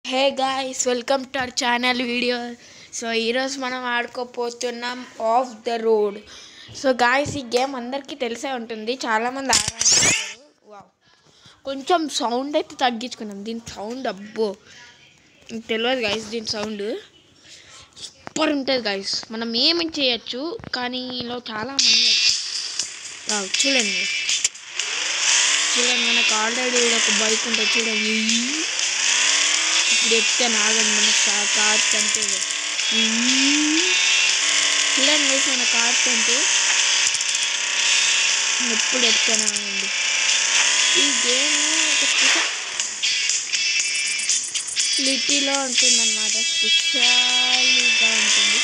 Hey guys welcome to our channel video so ఈరోజు మనం ఆడుకోపోతున్నాం off the road so guys ఈ game అందరికీ తెలిసే ఉంటుంది చాలామంది ఆడారు వావ్ కొంచెం సౌండ్ అయితే తగ్గించుకున్నాం దీని సౌండ్ అబ్బో మీకు తెలియదు గాయస్ దీని సౌండ్ సూపర్ ఉంటుంది గాయస్ మనం ఏమి చేయొచ్చు కానీ ఇలా చాలా మంది వావ్ చూడండి చూడండి మనకు ఆల్రెడీ ఒక బైక్ ఉంటుంది చూడండి ఇప్పుడు ఎత్తే ఆగండి మన కార్ కంటే చూడండి వేసి మన కార్ కంటే ఎప్పుడు ఎత్తాను ఆగండి ఈ గేమ్ ఒక స్పెషాలిటీలో ఉంటుంది అనమాట స్పెషాలిటీగా ఉంటుంది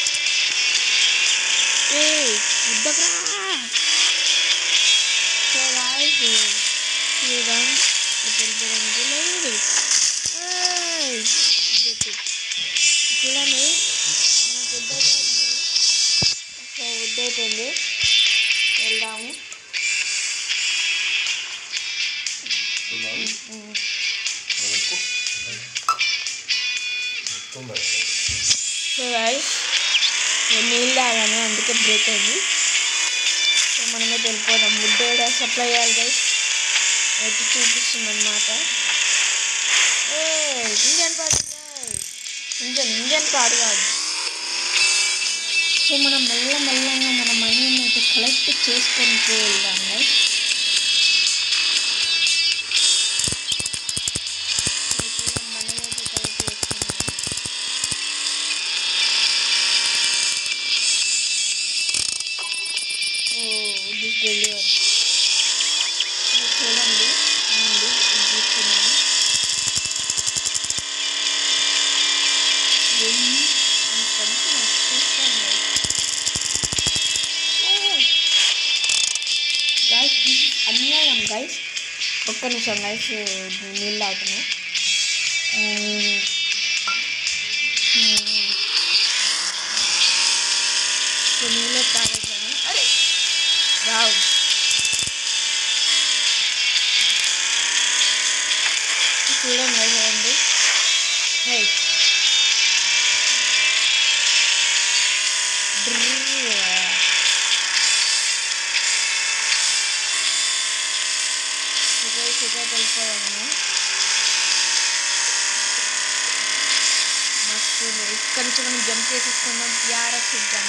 ఏ వద్దకరా సో గాయస్ చూద్దాం తెలిపడానికి లేదు ఏయ్! ఇదొకటి. చూడండి నాకు వద్దవుతుంది సో వద్దవుతుంది వెళ్దాము ఉమ్. సో గాయస్ నేను నీళ్ళు తాగాను అందుకే బ్రేక్ అయింది సో మనమే వెళ్ళిపోదాం వుడ్ కూడా సప్లై చేయాలి గైస్ అయితే చూపిస్తుంది అనమాట ఇంజన్ పాడు ఇంజన్ ఇంజన్ పాడు కాదు సో మనం మెల్ల మెల్లగా మన మనీని అయితే కలెక్ట్ చేసుకొని వెళ్దాం గైస్ మనీ అయితే కలెక్ట్ చేసుకున్నాం ఓ దిస్ డెలివర్ చూడండి అండి ఇది తీసుకున్నాను వెయ్యి అని కలిసి నాకు చూస్తాను గైస్ దిస్ అన్యాయం గైస్ ఒక్క నిమిషం గైస్ నీళ్ళు తాగుతున్నా సో నీళ్ళు తాగేసాను అరే రావు చూడండి చూడండి హే సిగై సిగై వెళ్ళిపోయాము మస్తు ఇక్కడి నుంచి మనం జంప్ చేసేసుకుందాం టీఆర్ఎస్ ఎగ్జామ్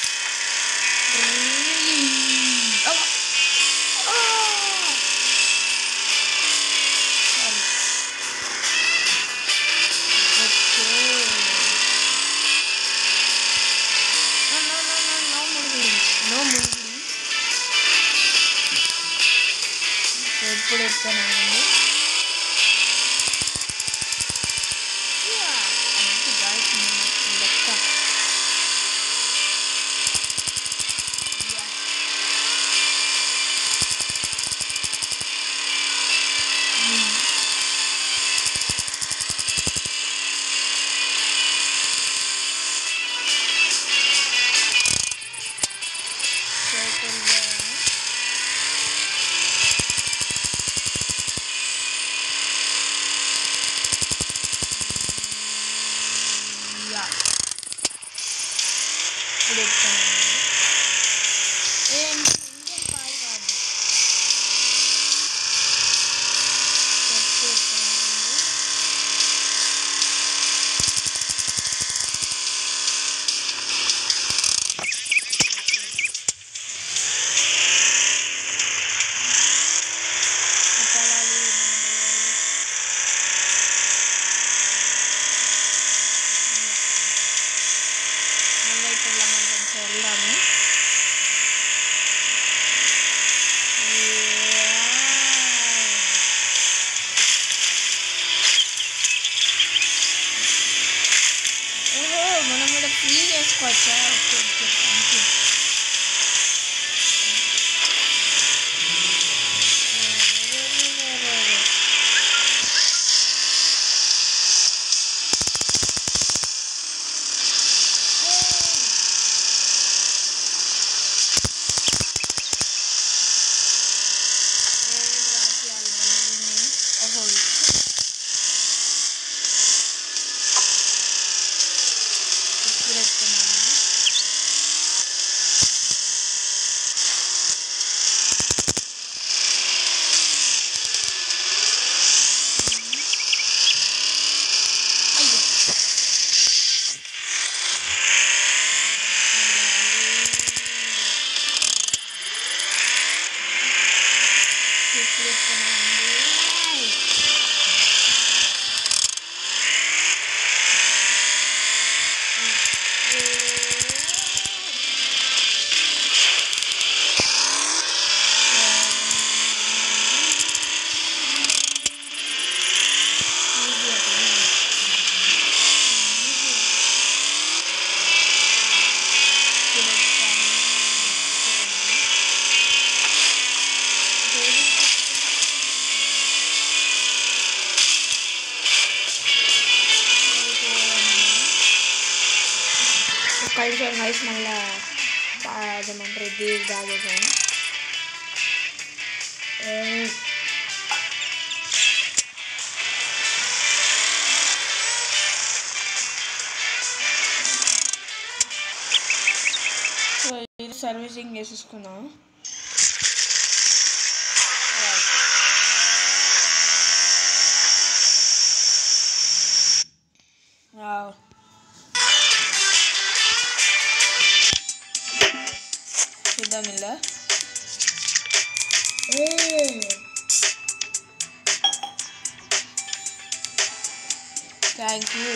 ఎప్పుడు ఎత్తానండి లెక్క యా ఇప్పుడు ఎత్తానండి ఏంటి ఇంజన్ పాడు కాదు ఎప్పుడు ఎత్తానండి చెప్పాలి మళ్ళీ అయితే వెళ్ళమంటే వెళ్దాము ఓహో మనం కూడా ఫ్రీ చేసుకోవచ్చా ఓకే ఓకే థ్యాంక్ యూ ఓహో కొంచెం రైస్ మళ్ళీ అదేమంటారు ఇది తాగేసాను సో ఇది సర్వీసింగ్ చేసేసుకున్నాం Wow. చూద్దాం ఇలా థ్యాంక్ యూ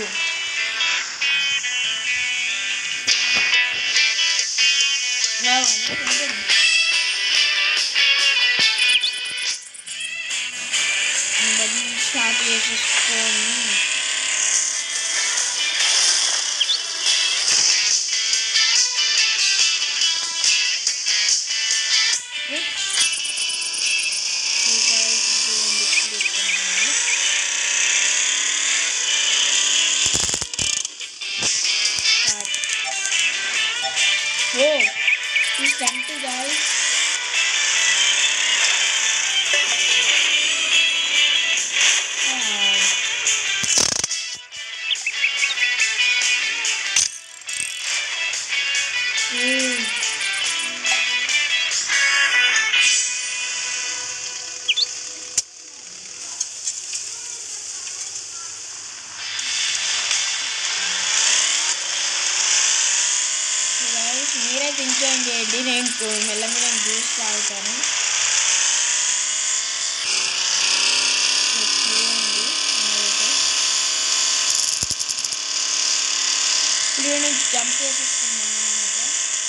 స్టార్ట్ చేసేసుకొని Whoa, he's empty, guys. Ah. Mm. Guys మీరే ఎంజాయ్ చేయండి నేను కు- మెల్లమెల్ల జ్యూస్ తాగుతాను మీరు చూడండి నాదైతే. ఇప్పుడు నేను జంప్ చేసేస్తున్నాను అనమాట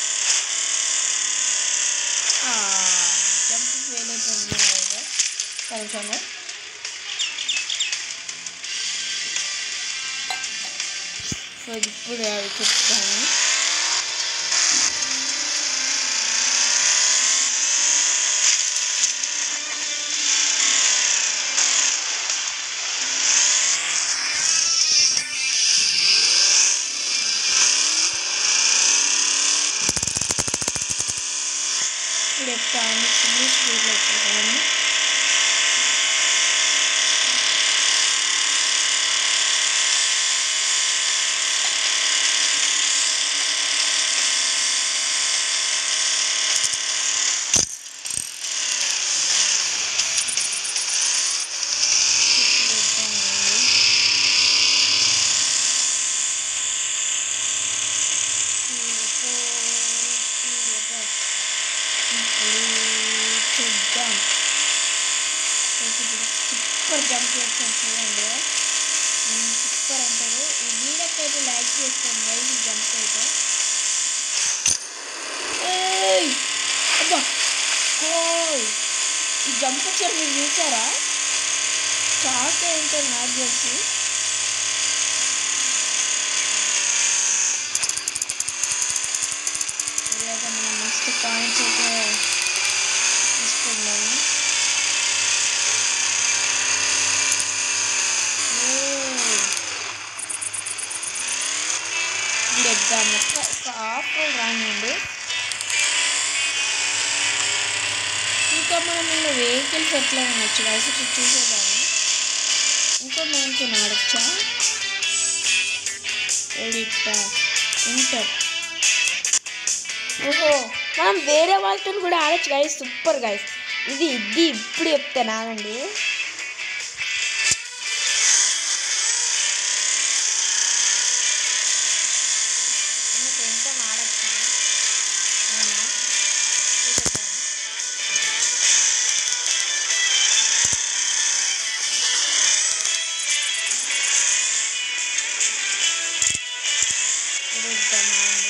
జంప్ ఫెయిల్ అయిపోయింది నాదైతే కొంచెం సో ఇప్పుడు అవి చెప్తాను ఇప్పుడు చెప్తాను చిన్న స్పీడ్లో చెప్తాను చూద్దాం సూపర్ జంప్ చేస్తాను చూడండి సూపర్ అంటారు ఈ వీడియోకైతే లైక్ చేస్తాను గైస్ ఈ జంప్ అయితే ఏయ్! అబ్బా ఓయ్! ఈ జంప్ వచ్చారు మీరు చూసారా షాక్ ఏంటారు నాకు తెలిసి ఇలాగ మనం మస్తు పాయింట్స్ అయితే తీసుకున్నాము ఇప్పుడు ఎగ్జామ్ ఒక ఒక హాఫ్ రోల్ రానివ్వండి ఇంకా మనం ఇలా వెహికల్స్ ఎట్లా ఉండొచ్చు కలిసి చూసేదాన్ని ఇంకో మెయిన్ ఆడొచ్చా ఎడిట్ ఇంటర్ ఓహో మనం వేరే వాళ్ళతో కూడా ఆడొచ్చు గైస్ సూపర్ గైస్ ఇది ఇది ఇప్పుడు చెప్తాను ఆగండి మీకు ఎంతో ఆడొచ్చా అవునా? చూసేద్దాం. చూద్దాం ఆగండి.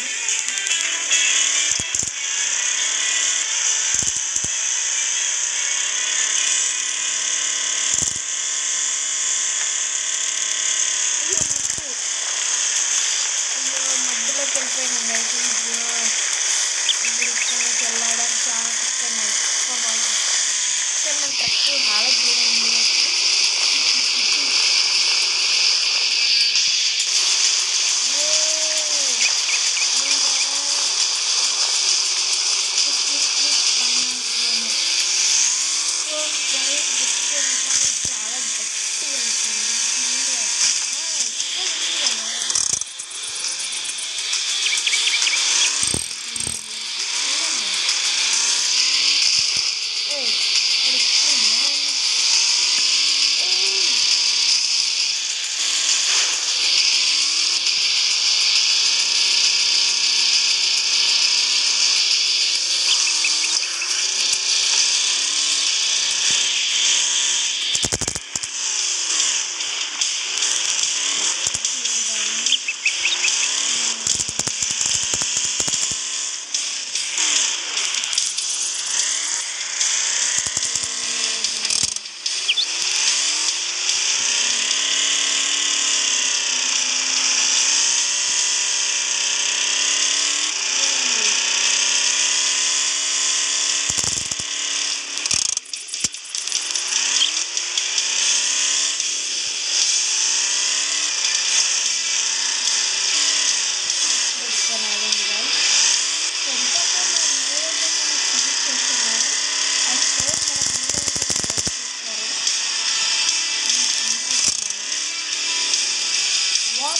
టాప్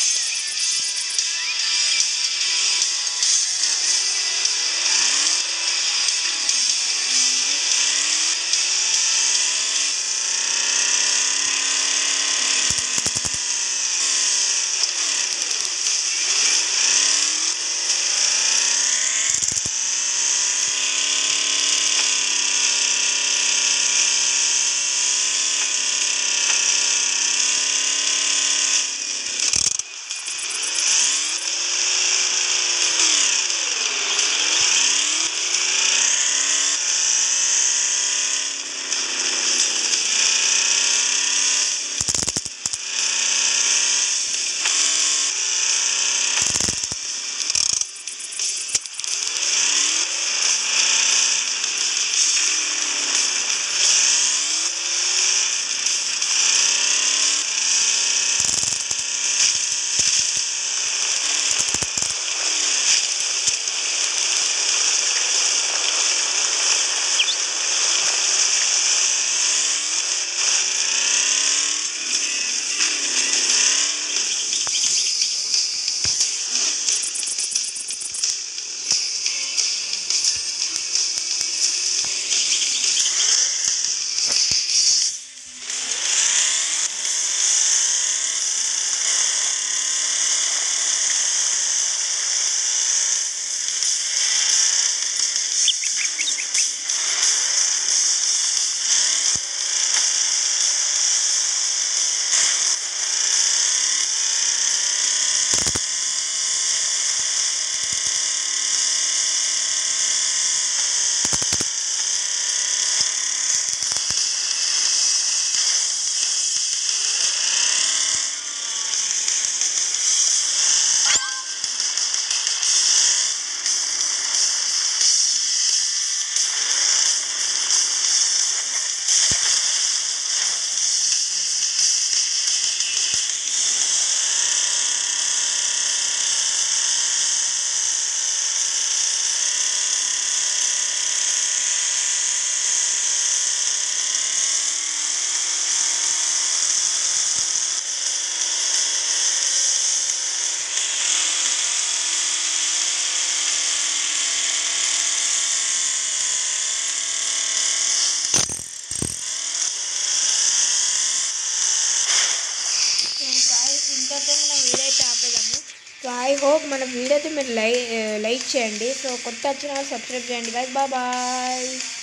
ఇంతటితో మనం వీడియో అయితే ఆపేదాము సో ఐ హోప్ మన వీడియో అయితే మీరు లై లైక్ చేయండి సో కొత్త వచ్చిన వాళ్ళు సబ్స్క్రైబ్ చేయండి బాయ్ బాయ్